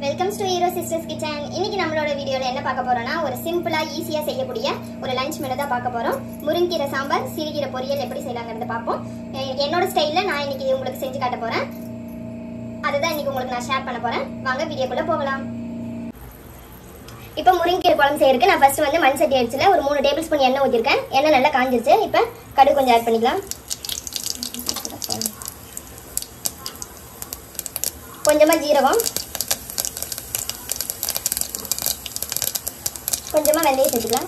welcomes to hero sisters kitchen இன்னைக்கு நம்மளோட வீடியோல என்ன பார்க்க போறோம்னா ஒரு சிம்பிளா ஈஸியா செய்யக்கூடிய ஒரு லஞ்ச் மெனு தான் பார்க்க போறோம் முருங்கீரை சாம்பார் சிறுகீரை பொரியல் எப்படி செய்யலாங்கிறத பார்ப்போம் அஹ் என்னோட ஸ்டைல்ல நான் இன்னைக்கு உங்களுக்கு செஞ்சு காட்ட போறேன் அதுதான் இன்னைக்கு உங்களுக்கு நான் ஷேர் பண்ண போறேன் வாங்க வீடியோக்குள்ள போகலாம் இப்போ முருங்கீரை குழம்பு செய்யறதுக்கு நான் ஃபர்ஸ்ட் வந்து மண் சட்டி அடிச்சுல ஒரு மூணு டேபிள் ஸ்பூன் எண்ணெய் ஊற்றிருக்கேன் எண்ணெய் நல்லா காஞ்சிருச்சு இப்போ கடுகு கொஞ்சம் ஆட் பண்ணிக்கலாம் கொஞ்சமா ஜீரகம் கொஞ்சமா வெந்தயம் சேர்த்துக்கலாம்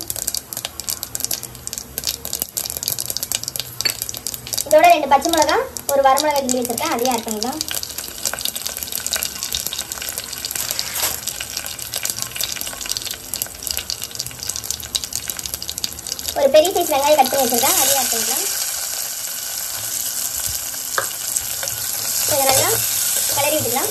இதோட ரெண்டு பச்சை மிளகா ஒரு வரமிளகா கிள்ளி வச்சிருக்கேன் அதையும் ஆட் பண்ணிக்கலாம் ஒரு பெரிய சைஸ் வெங்காயம் கட் பண்ணி வச்சிருக்கேன் அதையும் ஆட் பண்ணிக்கலாம் கொஞ்சம் நல்லா கிளறி விட்டுக்கலாம்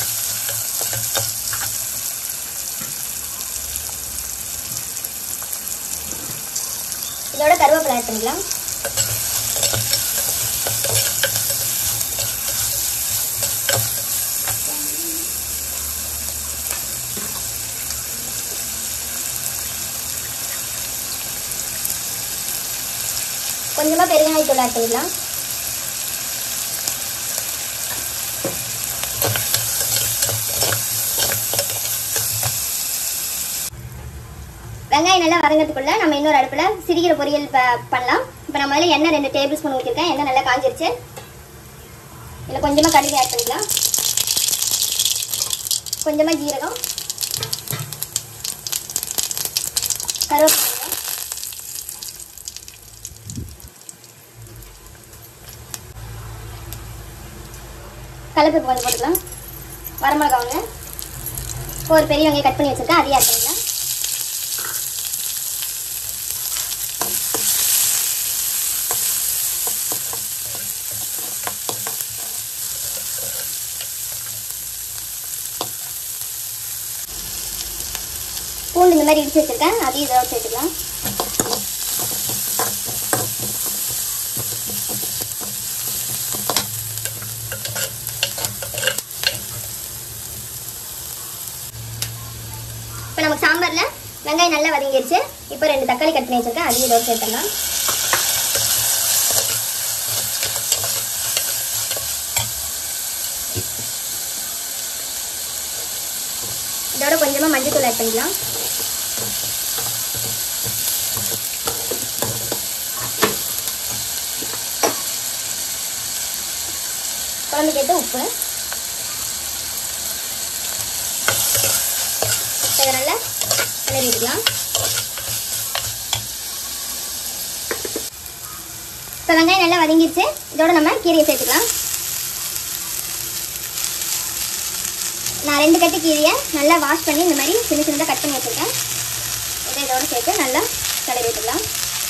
இதோட கருவேப்பிலை ஆட் பண்ணிக்கலாம் கொஞ்சமா பெருங்காயத்தூள் ஆட் பண்ணிக்கலாம் வெங்காயம் நல்லா வதங்கிறதுக்குள்ள நம்ம இன்னொரு அடுப்புல சிரிக்கிற பொரியல் ப- பண்ணலாம் இப்போ நம்ம அதில் எண்ணெய் ரெண்டு டேபிள் ஸ்பூன் ஊற்றிருக்கேன் எண்ணெய் நல்லா காஞ்சிருச்சு இதில் கொஞ்சமாக கடுகு ஆட் பண்ணிக்கலாம் கொஞ்சமாக ஜீரகம் கருவேப்பிலை கலப்பு கொஞ்சம் போட்டுக்கலாம் வரமிளகா ஒன்று ஒரு பெரிய வெங்காயம் கட் பண்ணி வச்சிருக்கேன் அதையும் ஆட் பண்ணிக்கலாம் பூண்டு இந்த மாதிரி இடிச்சு வச்சிருக்கேன் அதையும் இதோட சேர்த்துக்கலாம் இப்போ நமக்கு சாம்பார்ல வெங்காயம் நல்லா வதங்கிருச்சு இப்போ ரெண்டு தக்காளி கட் பண்ணி வச்சிருக்கேன் அதையும் இதோட சேர்த்துடலாம் இதோட கொஞ்சமா மஞ்சள் தூள் ஆட் பண்ணிக்கலாம் குழம்புக்கு ஏற்ற உப்பு இப்போ இதை நல்லா கிளறி விட்டுக்கலாம் இப்போ வெங்காயம் நல்லா வதங்கிருச்சு இதோட நம்ம கீரையை சேர்த்துக்கலாம் நான் ரெண்டு கட்டு கீரையை நல்லா வாஷ் பண்ணி இந்த மாதிரி சின்ன சின்னதாக கட் பண்ணி வச்சுருக்கேன் இதை இதோட சேர்த்து நல்லா கிளறி விட்டுக்கலாம்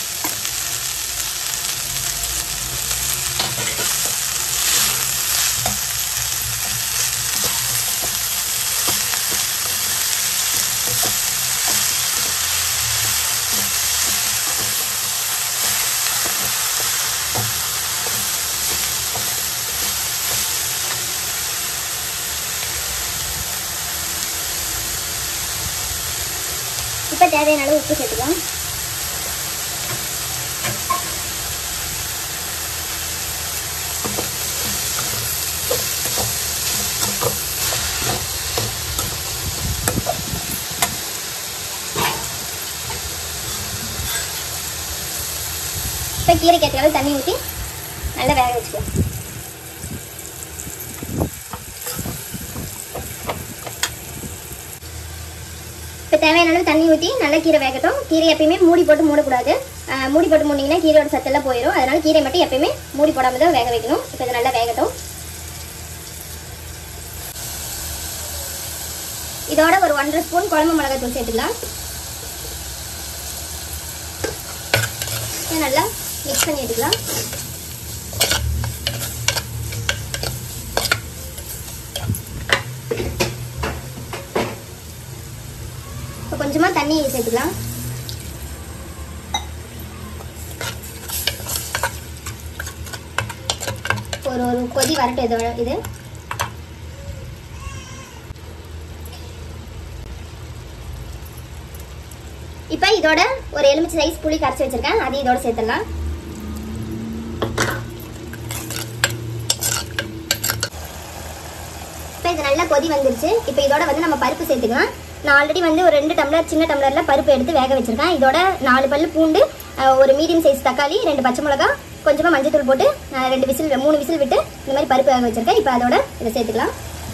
இப்போ தேவையான அளவு உப்பு சேர்த்துக்கலாம் இப்போ கீரைக்கு ஏற்ற அளவு தண்ணி ஊற்றி நல்லா வேக வச்சுக்கலாம் இப்போ தேவையான அளவு தண்ணி ஊற்றி நல்லா கீரை வேகட்டும் கீரை எப்பயுமே மூடி போட்டு மூடக்கூடாது ஆஹ் மூடி போட்டு மூடிங்கன்னா கீரையோட சத்தெல்லாம் போயிடும் அதனால கீரை மட்டும் எப்பயுமே மூடி போடாம தான் வேக வைக்கணும் இப்போ இது நல்லா வேகட்டும் இதோட ஒரு ஒன்றரை ஸ்பூன் குழம்பு மிளகாய் தூள் சேர்த்துக்கலாம் இதை நல்லா மிக்ஸ் பண்ணி எடுத்துக்கலாம் இப்போ கொஞ்சமாக தண்ணி சேர்த்துக்கலாம் ஒரு ஒரு கொதி வரட்டும் இது இது இப்போ இதோட ஒரு எலுமிச்சை சைஸ் புளி கரைச்சி வச்சிருக்கேன் அதையும் இதோட சேர்த்துடலாம் இப்போ இது நல்லா கொதி வந்துருச்சு இப்போ இதோட வந்து நம்ம பருப்பு சேர்த்துக்கலாம் நான் ஆல்ரெடி வந்து ஒரு ரெண்டு டம்ளர் சின்ன டம்ளரில் பருப்பு எடுத்து வேக வச்சிருக்கேன் இதோட நாலு பல்லு பூண்டு அஹ், ஒரு மீடியம் சைஸ் தக்காளி ரெண்டு பச்சை மிளகா கொஞ்சமாக மஞ்சத்தூள் போட்டு நான் ரெண்டு விசில் மூணு விசில் விட்டு இந்த மாதிரி பருப்பு வேக வச்சிருக்கேன் இப்போ அதோட இதை சேர்த்துக்கலாம்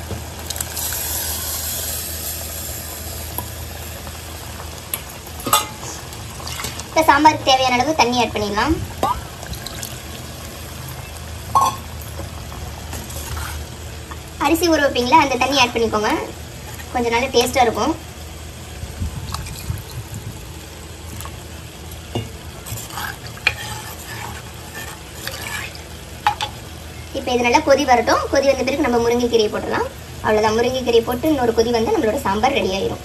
இப்போ சாம்பாருக்கு தேவையான அளவு தண்ணி ஆட் பண்ணிடலாம் அரிசி ஊற வைப்பீங்களா அந்த தண்ணி ஆட் பண்ணிக்கோங்க கொஞ்சம் நல்ல டேஸ்ட்டாக இருக்கும் இப்போ இது நல்லா கொதி வரட்டும் கொதி வந்த பிறகு நம்ம முருங்கைக்கீரையை போட்டுடலாம் அவ்வளோதான் முருங்கைக்கீரையை போட்டு இன்னொரு கொதி வந்து நம்மளோட சாம்பார் ரெடி ஆயிரும்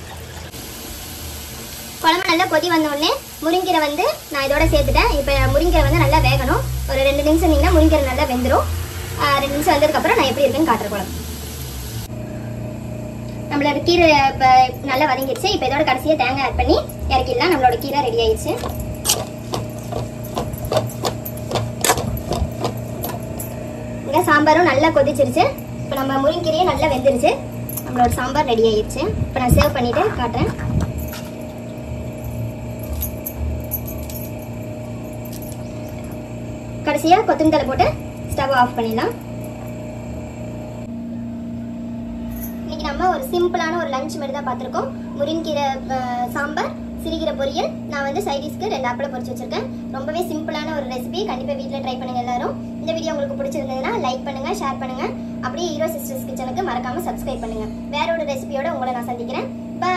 குழம்பு நல்லா கொதி வந்த உடனே முருங்கீரை வந்து நான் இதோட சேர்த்துட்டேன் இப்போ முருங்கீரை வந்து நல்லா வேகணும் ஒரு ரெண்டு நிமிஷம் இருந்தீங்கன்னா முருங்கீரை நல்லா வெந்துடும் ரெண்டு நிமிஷம் வந்ததுக்கப்புறம் நான் எப்படி இருக்குன்னு காட்டுற குழம்பு நம்மளோட கீரை இப்போ நல்லா வதங்கிடுச்சு இப்போ இதோட கடைசியாக தேங்காய் ஆட் பண்ணி இறக்கிடலாம் நம்மளோட கீரை ரெடி ஆயிடுச்சு இங்கே சாம்பாரும் நல்லா கொதிச்சிருச்சு இப்போ நம்ம முருங்கீரையும் நல்லா வெந்துருச்சு நம்மளோட சாம்பார் ரெடி ஆயிடுச்சு இப்போ நான் சேவ் பண்ணிட்டு காட்டுறேன் கடைசியாக கொத்தமல்லி தழை போட்டு ஸ்டவ் ஆஃப் பண்ணிடலாம் இன்னைக்கு நம்ம ஒரு சிம்பிளான ஒரு லஞ்ச் மாதிரி தான் பார்த்துருக்கோம் முருங்கீரை அஹ், சாம்பார் சிறுகீரை பொரியல் நான் வந்து சைடிஸ்க்கு ரெண்டு அப்பளம் பொரிச்சு வச்சிருக்கேன் ரொம்பவே சிம்பிளான ஒரு ரெசிபி கண்டிப்பாக வீட்டில் ட்ரை பண்ணுங்க எல்லாரும் இந்த வீடியோ உங்களுக்கு பிடிச்சிருந்ததுன்னா லைக் பண்ணுங்க ஷேர் பண்ணுங்க அப்படியே ஹீரோ சிஸ்டர்ஸ் கிச்சனுக்கு மறக்காம சப்ஸ்கிரைப் பண்ணுங்க வேற ஒரு ரெசிபியோட உங்களை நான் சந்திக்கிறேன்